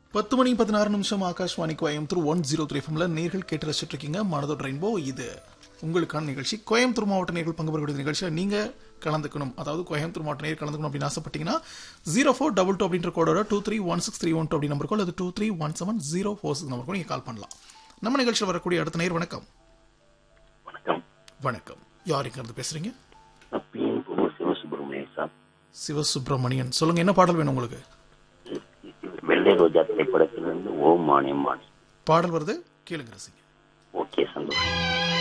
பத்து மணி பதினாறு நிமிஷம் Akashvani Coimbatore one zero three எஃப்எம்ல நேர்கள் கேட்டு ரசிச்சுட்டு இருக்கீங்க மனதோட ரெயின்போ இது உங்களுக்கான நிகழ்ச்சி கோயம்புத்தூர் மாவட்ட நேர்கள் பங்கு பெறக்கூடிய நிகழ்ச்சியில் நீங்க கலந்துக்கணும் அதாவது கோயம்புத்தூர் மாவட்ட நேர் கலந்துக்கணும் அப்படின்னு ஆசைப்பட்டீங்கன்னா ஜீரோ ஃபோர் டபுள் டூ அப்படின்ற கோடோட two three one six three one two அப்படி நம்பருக்கோ அல்லது two three one seven zero four six நம்பருக்கோ நீங்கள் கால் பண்ணலாம் நம்ம நிகழ்ச்சியில் வரக்கூடிய அடுத்த நேர் வணக்கம் வணக்கம் வணக்கம் யார் இருந்து பேசுறீங்க நான் பிஎன் குமார் சிவசுப்ரமணியன் சார் சிவசுப்ரமணியன் சொல்லுங்க என்ன பாடல் வேணும் உங்களுக்கு வெள்ளை ரோஜா திரைப்படத்திலிருந்து ஓம் மானியம் மானி பாடல் வருது கேளுங்க ரசிங்க ஓகே சந்தோஷம்